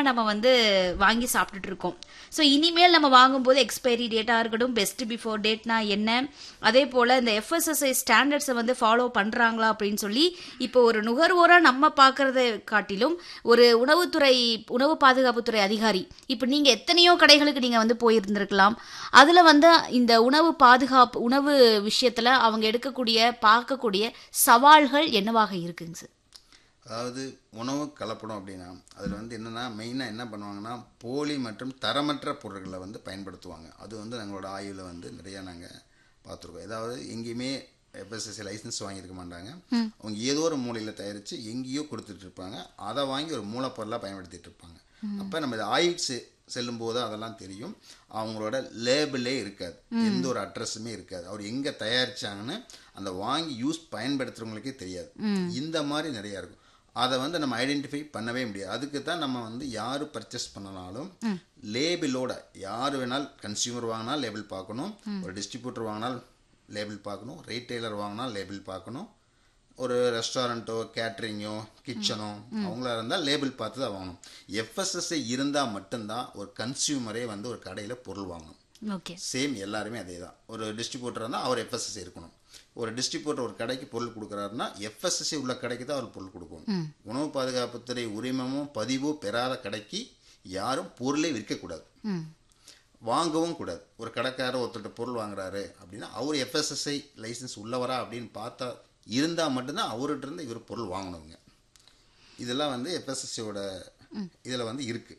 நம்ம வந்து வாங்கி சாப்பிட்டுட்டு இருக்கோம் ஸோ இனிமேல் நம்ம வாங்கும்போது எக்ஸ்பைரி டேட்டா இருக்கட்டும் பெஸ்ட் பிஃபோர் டேட்னா என்ன அதே போல இந்த எஃப்எஸ்எஸ்ஐ ஸ்டாண்டர்ட்ஸை வந்து ஃபாலோ பண்றாங்களா அப்படின்னு சொல்லி இப்போ ஒரு நுகர்வோரா நம்ம பார்க்கறத காட்டிலும் ஒரு உணவுத்துறை உணவு பாதுகாப்புத்துறை அதிகாரி இப்போ நீங்க எத்தனையோ கடைகளுக்கு நீங்க வந்து போயிருந்திருக்கலாம் அதுல வந்து இந்த உணவு பாதுகாப்பு உணவு விஷயத்துல அவங்க எடுக்கக்கூடிய பார்க்கக்கூடிய சவால்கள் என்னவாக இருக்குங்க சார் அதாவது உணவு கலப்படம் அப்படின்னா அதில் வந்து என்னென்னா மெயினாக என்ன பண்ணுவாங்கன்னா போலி மற்றும் தரமற்ற பொருட்களை வந்து பயன்படுத்துவாங்க அது வந்து எங்களோட ஆய்வில் வந்து நிறையா நாங்கள் பார்த்துருக்கோம் ஏதாவது எங்கேயுமே எஃப்எஸ்எஸ்சி லைசன்ஸ் வாங்கியிருக்க மாட்டாங்க அவங்க ஏதோ ஒரு மூலையில் தயாரித்து எங்கேயோ கொடுத்துட்டு இருப்பாங்க அதை வாங்கி ஒரு மூலப்பொருளாக பயன்படுத்திட்டு இருப்பாங்க அப்போ நம்ம இதை ஆய்வு செ- செல்லும்போது அதெல்லாம் தெரியும் அவங்களோட லேபிளே இருக்காது எந்த ஒரு அட்ரஸுமே இருக்காது அவர் எங்கே தயாரிச்சாங்கன்னு அந்த வாங்கி யூஸ் பயன்படுத்துறவங்களுக்கே தெரியாது இந்த மாதிரி நிறையா இருக்கும் அதை வந்து நம்ம ஐடென்டிஃபை பண்ணவே முடியாது அதுக்கு தான் நம்ம வந்து யார் பர்ச்சேஸ் பண்ணனாலும் லேபிளோட யார் வேணாலும் கன்சியூமர் வாங்கினா லேபிள் பார்க்கணும் ஒரு டிஸ்ட்ரிபியூட்டர் வாங்கினால் லேபிள் பார்க்கணும் ரீட்டைலர் வாங்கினா லேபிள் பார்க்கணும் ஒரு ரெஸ்டாரண்ட்டோ கேட்ரிங்கோ கிச்சனோ அவங்களா இருந்தால் லேபிள் பார்த்து தான் வாங்கணும் எஃப்எஸ்எஸ்ஐ இருந்தால் மட்டும்தான் ஒரு கன்சியூமரே வந்து ஒரு கடையில் பொருள் வாங்கணும் ஓகே சேம் எல்லாருமே அதே தான் ஒரு டிஸ்ட்ரிபியூட்டர் இருந்தால் அவர் எஃப்எஸ்எஸ்சி இருக்கணும் ஒரு டிஸ்ட்ரிபியூட்டர் ஒரு கடைக்கு பொருள் கொடுக்குறாருன்னா எஃப்எஸ்எஸ்சி உள்ள கடைக்கு தான் அவர் பொருள் கொடுக்கணும் உணவு பாதுகாப்புத்துறை உரிமமும் பதிவோ பெறாத கடைக்கு யாரும் பொருளே விற்கக்கூடாது ம் வாங்கவும் கூடாது ஒரு கடைக்காரர் ஒருத்தர்கிட்ட பொருள் வாங்குறாரு அப்படின்னா அவர் எஃப்எஸ்எஸ்ஐ லைசன்ஸ் உள்ளவரா அப்படின்னு பார்த்தா இருந்தால் மட்டும்தான் அவர்கிட்ட இருந்து இவர் பொருள் வாங்கணுங்க இதெல்லாம் வந்து எஃப்எஸ்எஸ்சியோட இதில் வந்து இருக்குது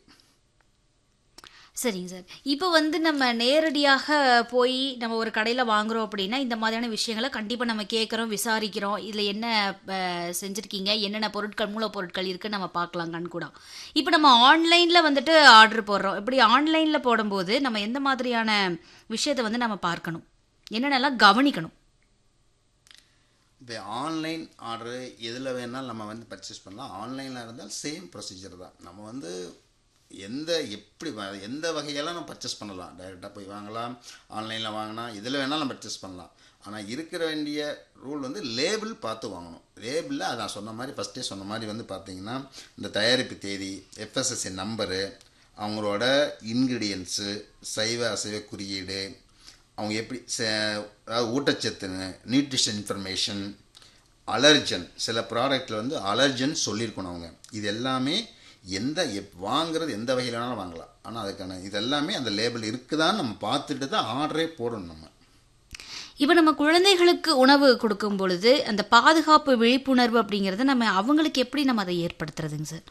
சரிங்க சார் இப்போ வந்து நம்ம நேரடியாக போய் நம்ம ஒரு கடையில் வாங்குறோம் அப்படின்னா இந்த மாதிரியான விஷயங்களை கண்டிப்பாக நம்ம கேட்குறோம் விசாரிக்கிறோம் இதில் என்ன அஹ், செஞ்சுருக்கீங்க என்னென்ன பொருட்கள் மூலப்பொருட்கள் இருக்குன்னு நம்ம பார்க்கலாம் கண்கூடா இப்போ நம்ம ஆன்லைனில் வந்துட்டு ஆர்டர் போடுறோம் இப்படி ஆன்லைனில் போடும்போது நம்ம எந்த மாதிரியான விஷயத்தை வந்து நம்ம பார்க்கணும் என்னென்னலாம் கவனிக்கணும் இப்போ ஆன்லைன் ஆர்டரு எதில் வேணாலும் நம்ம வந்து பர்ச்சேஸ் பண்ணலாம் ஆன்லைனில் இருந்தால் சேம் ப்ரொசீஜர் தான் நம்ம வந்து எந்த எப்படி வ- எந்த வகையெல்லாம் நம்ம பர்ச்சேஸ் பண்ணலாம் டைரெக்டாக போய் வாங்கலாம் ஆன்லைனில் வாங்கினா இதில் வேணாலும் பர்ச்சேஸ் பண்ணலாம் ஆனால் இருக்கிற வேண்டிய ரூல் வந்து லேபிள் பார்த்து வாங்கணும் லேபிளில் அதான் சொன்ன மாதிரி ஃபஸ்ட்டே சொன்ன மாதிரி வந்து பார்த்தீங்கன்னா இந்த தயாரிப்பு தேதி எஃப்எஸ்எஸ்சி நம்பரு அவங்களோட இன்க்ரீடியன்ஸு சைவ அசைவ குறியீடு அவங்க எப்படி ச- அதாவது ஊட்டச்சத்துன்னு நியூட்ரிஷன் இன்ஃபர்மேஷன் அலர்ஜன் சில ப்ராடக்ட்டில் வந்து அலர்ஜன் சொல்லியிருக்கணும் அவங்க இது எல்லாமே எந்த எப் வாங்குறது எந்த வகையில் வேணாலும் வாங்கலாம் ஆனால் அதுக்கான இது எல்லாமே அந்த லேபிள் இருக்குதான்னு நம்ம பார்த்துட்டு தான் ஆர்டரே போடணும் நம்ம இப்போ நம்ம குழந்தைகளுக்கு உணவு கொடுக்கும் பொழுது அந்த பாதுகாப்பு விழிப்புணர்வு அப்படிங்கிறத நம்ம அவங்களுக்கு எப்படி நம்ம அதை ஏற்படுத்துறதுங்க சார்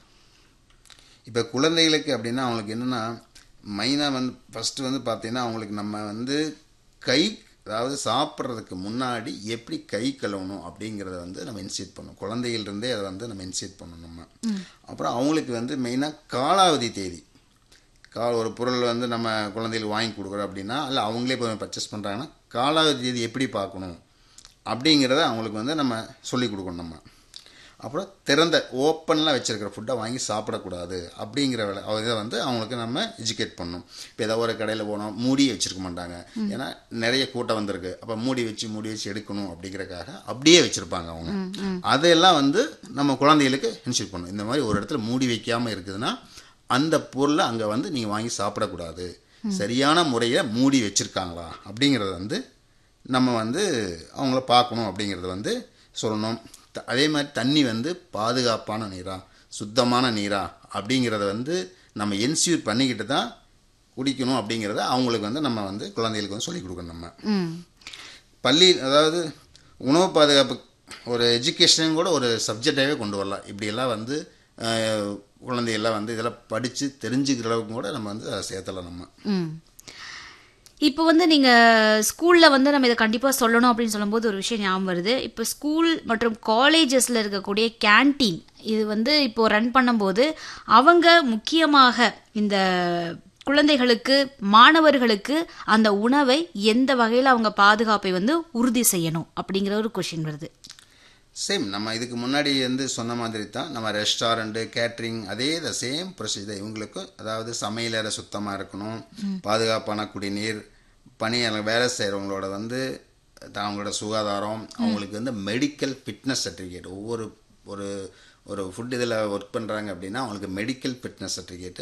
இப்போ குழந்தைகளுக்கு அப்படின்னா அவங்களுக்கு என்னென்னா மெயினாக வந்து ஃபஸ்ட்டு வந்து பார்த்தீங்கன்னா அவங்களுக்கு நம்ம வந்து கை அதாவது சாப்பிட்றதுக்கு முன்னாடி எப்படி கை கழுவணும் அப்படிங்கிறத வந்து நம்ம இன்சியேட் பண்ணணும் குழந்தைகள்ருந்தே அதை வந்து நம்ம இன்சியேட் பண்ணணும் நம்ம அப்புறம் அவங்களுக்கு வந்து மெயினாக காலாவதி தேதி கா ஒரு பொருள் வந்து நம்ம குழந்தைகளுக்கு வாங்கி கொடுக்குறோம் அப்படின்னா இல்லை அவங்களே இப்போ பர்ச்சேஸ் பண்ணுறாங்கன்னா காலாவதி தேதி எப்படி பார்க்கணும் அப்படிங்கிறத அவங்களுக்கு வந்து நம்ம சொல்லிக் கொடுக்கணும் நம்ம அப்புறம் திறந்த ஓப்பன்லாம் வச்சிருக்கிற ஃபுட்டை வாங்கி சாப்பிடக்கூடாது அப்படிங்கிற வேலை அவ- இதை வந்து அவங்களுக்கு நம்ம எஜுகேட் பண்ணணும் இப்போ ஏதோ ஒரு கடையில் போனோம் மூடி வச்சிருக்க மாட்டாங்க ஏன்னா நிறைய கூட்டம் வந்திருக்கு அப்போ மூடி வச்சு மூடி வச்சு எடுக்கணும் அப்படிங்கிறக்காக அப்படியே வச்சுருப்பாங்க அவங்க அதையெல்லாம் வந்து நம்ம குழந்தைகளுக்கு இன்ஸ்டியூட் பண்ணணும் இந்த மாதிரி ஒரு இடத்துல மூடி வைக்காமல் இருக்குதுன்னா அந்த பொருளை அங்கே வந்து நீங்கள் வாங்கி சாப்பிடக்கூடாது சரியான முறையில் மூடி வச்சுருக்காங்களா அப்படிங்கிறத வந்து நம்ம வந்து அவங்கள பார்க்கணும் அப்படிங்கிறத வந்து சொல்லணும் த- அதே மாதிரி தண்ணி வந்து பாதுகாப்பான நீரா சுத்தமான நீரா அப்படிங்கிறத வந்து நம்ம என்சியூர் பண்ணிக்கிட்டு தான் குடிக்கணும் அப்படிங்கிறத அவங்களுக்கு வந்து நம்ம வந்து குழந்தைகளுக்கு வந்து சொல்லிக் கொடுக்கணும் நம்ம ம் பள்ளி அதாவது உணவு பாதுகாப்பு ஒரு எஜுகேஷன் கூட ஒரு சப்ஜெக்டாகவே கொண்டு வரலாம் இப்படியெல்லாம் வந்து அஹ், குழந்தைகள்லாம் வந்து இதெல்லாம் படித்து தெரிஞ்சுக்கிற அளவுக்கு கூட நம்ம வந்து அதை சேர்த்தலாம் நம்ம ம் இப்போ வந்து நீங்க ஸ்கூல்ல வந்து நம்ம இதை கண்டிப்பா சொல்லணும் அப்படின்னு சொல்லும்போது ஒரு விஷயம் ஞாபகம் வருது இப்போ ஸ்கூல் மற்றும் காலேஜஸ்ல இருக்கக்கூடிய கேண்டீன் இது வந்து இப்போ ரன் பண்ணும்போது அவங்க முக்கியமாக இந்த குழந்தைகளுக்கு மாணவர்களுக்கு அந்த உணவை எந்த வகையில் அவங்க பாதுகாப்பை வந்து உறுதி செய்யணும் அப்படிங்கிற ஒரு கொஷின் வருது சேம் நம்ம இதுக்கு முன்னாடி வந்து சொன்ன மாதிரி தான் நம்ம ரெஸ்டாரண்ட்டு கேட்ரிங் அதே த சேம் ப்ரொசீஜர் இவங்களுக்கும் அதாவது சமையலறை சுத்தமாக இருக்கணும் பாதுகாப்பான குடிநீர் பணியாளர் வேலை செய்கிறவங்களோட வந்து அவங்களோட சுகாதாரம் அவங்களுக்கு வந்து மெடிக்கல் ஃபிட்னஸ் சர்டிஃபிகேட் ஒவ்வொரு ஒரு ஒரு ஃபுட் இதில் ஒர்க் பண்ணுறாங்க அப்படின்னா அவங்களுக்கு மெடிக்கல் ஃபிட்னஸ் சர்டிஃபிகேட்